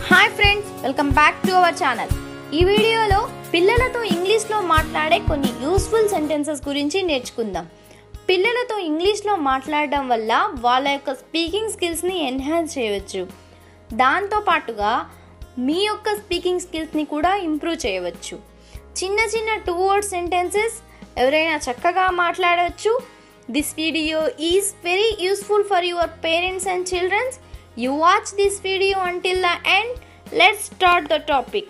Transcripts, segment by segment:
hi friends welcome back to our channel ఈ వీడియోలో పిల్లలతో ఇంగ్లీష్లో మాట్లాడే కొన్ని యూస్ఫుల్ సెంటెన్సెస్ గురించి నేర్చుకుందాం పిల్లలతో ఇంగ్లీష్లో మాట్లాడడం వల్ల వాళ్ళ యొక్క స్పీకింగ్ స్కిల్స్ని ఎన్హాన్స్ చేయవచ్చు దాంతో పాటుగా మీ యొక్క స్పీకింగ్ స్కిల్స్ని కూడా ఇంప్రూవ్ చేయవచ్చు చిన్న చిన్న టూ వర్డ్ సెంటెన్సెస్ ఎవరైనా చక్కగా మాట్లాడవచ్చు this video is very useful for your parents and childrens you watch this video until the end let's start the topic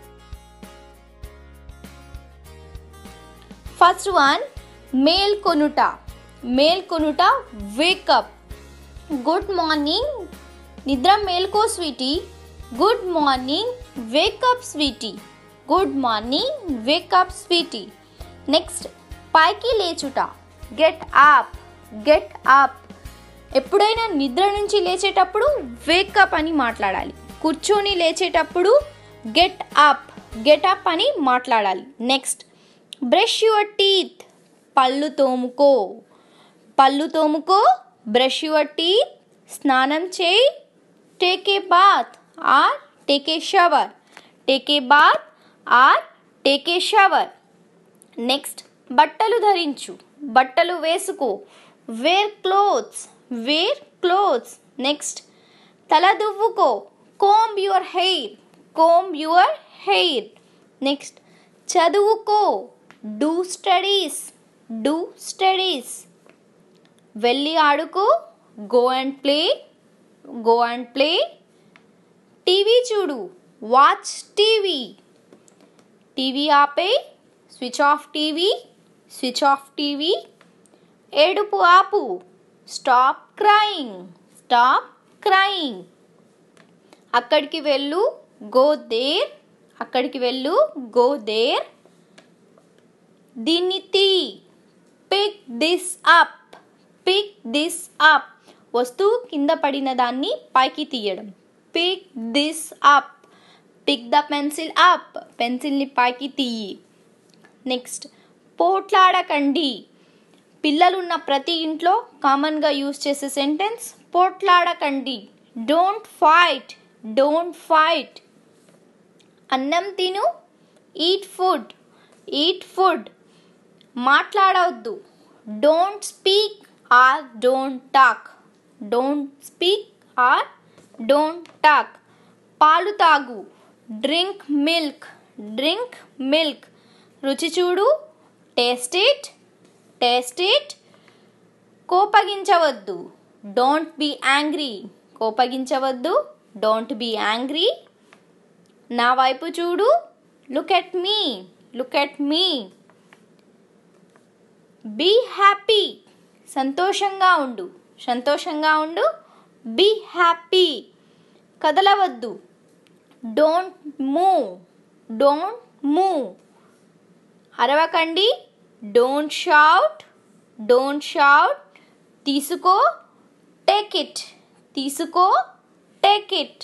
first one మేల్ కొనుట మేల్ కొనుట వేకప్ గుడ్ మార్నింగ్ నిద్ర మేల్కో sweetie good morning wake up sweetie good morning wake up sweetie next పైకి లేచుట get up get up ఎప్పుడైనా నిద్ర నుంచి లేచేటప్పుడు వేకప్ అని మాట్లాడాలి కూర్చొని లేచేటప్పుడు గెట్ అప్ గెట్ అప్ అని మాట్లాడాలి నెక్స్ట్ బ్రష్ యువర్ టీత్ పళ్ళు తోముకో పళ్ళు తోముకో బ్రష్ యువర్ టీత్ స్నానం చేయి take a bath or take a shower take a bath or take a shower next బట్టలు ధరించు బట్టలు వేసుకో wear clothes wear clothes next తల దువ్వుకో comb your hair comb your hair next చదువుకో డూ స్టడీస్ డూ స్టడీస్ వెళ్ళి ఆడుకో go and play go and play TV చూడు వాచ్ టీవీ టీవీ ఆపే switch off TV switch off TV ఏడుపు ఆపు stop crying stop crying అక్కడికి వెళ్ళు go there అక్కడికి వెళ్ళు గో దేర్ దీన్ని తీ pick this up pick this up వస్తువు కింద పడిన దాన్ని పైకి తీయడం పిక్ దిస్ అప్ పిక్ ద పెన్సిల్ అప్ పెన్సిల్ని పైకి తీయి నెక్స్ట్ పోట్లాడకండి పిల్లలున్న ప్రతి ఇంట్లో కామన్గా యూజ్ చేసే సెంటెన్స్ పోట్లాడకండి డోంట్ ఫైట్ డోంట్ ఫైట్ అన్నం తిను ఈట్ ఫుడ్ ఈట్ ఫుడ్ మాట్లాడవద్దు don't speak or don't talk don't speak or don't talk పాలు తాగు డ్రింక్ మిల్క్ డ్రింక్ మిల్క్ రుచి చూడు టేస్ట్ ఇట్ టేస్ట్ ఇట్ కోపగించవద్దు డోంట్ బీ యాంగ్రీ కోపగించవద్దు డోంట్ బీ యాంగ్రీ నా వైపు చూడు look at me look at me be happy సంతోషంగా ఉండు సంతోషంగా ఉండు బీ హ్యాపీ కదలవద్దు don't move don't move అరవకండి don't shout don't shout తీసుకో టేక్ ఇట్ తీసుకో టేక్ ఇట్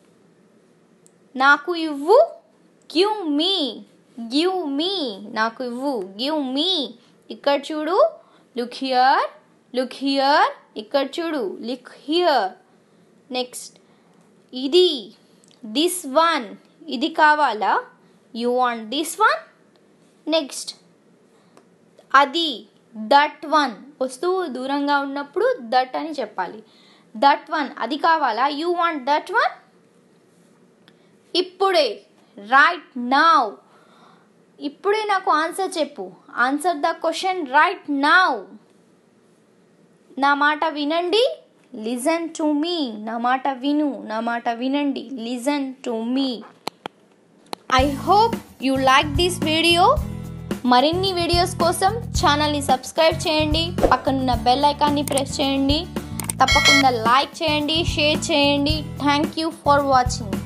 నాకు ఇవ్వు గివ్ మీ గివ్ మీ నాకు ఇవ్వు గివ్ మీ ఇక్కడ చూడు లుక్ హియర్ లుక్ హియర్ ఇక్కడ చూడు లుక్ హియర్ నెక్స్ట్ ఇది దిస్ వన్ ఇది కావాలా you want this one next అది దట్ వన్ వస్తువు దూరంగా ఉన్నప్పుడు దట్ అని చెప్పాలి దట్ వన్ అది కావాలా యూ వాంట్ దట్ వన్ ఇప్పుడే రైట్ నౌ ఇప్పుడే నాకు ఆన్సర్ చెప్పు answer the question right now నా మాట వినండి లిజన్ టు మీ నా మాట విను నా మాట వినండి listen to me I hope you like this video మరిన్ని వీడియోస్ కోసం ఛానల్ని సబ్స్క్రైబ్ చేయండి పక్కనున్న బెల్ ఐకాన్ని ప్రెస్ చేయండి తప్పకుండా లైక్ చేయండి షేర్ చేయండి థ్యాంక్ యూ ఫర్ వాచింగ్